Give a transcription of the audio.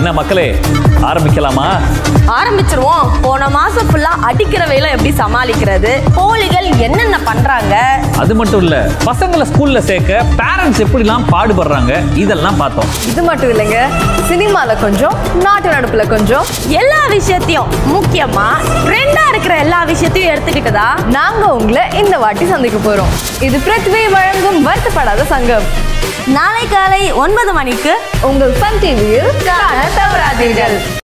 என்ன மக்களே ஆரம்பிக்கலாமா ஆரம்பிச்சிருவோம் போன மாசம் ஃபுல்லா அடிக்கிற வெயில எப்படி சமாளிக்கிறது போலிகள் என்னென்ன பண்றாங்க அது மட்டும் இல்ல பசங்களை ஸ்கூல்ல சேர்க்க பேரண்ட்ஸ் எப்படிலாம் பாடுபடுறாங்க இதெல்லாம் பார்த்தோம் இது மட்டும் இல்லைங்க சினிமால கொஞ்சம் நாட்டு நடப்புல கொஞ்சம் எல்லா விஷயத்தையும் முக்கியமா ட்ரெண்டா இருக்கிற எல்லா விஷயத்தையும் எடுத்துக்கிட்டதா நாங்க உங்களை இந்த வாட்டி சந்திக்க போறோம் இது பிருத்வி வழங்கும் வருத்தப்படாத சங்கம் நாளை காலை ஒன்பது மணிக்கு உங்கள் சன் டிவியில் காண தவறாதீர்கள்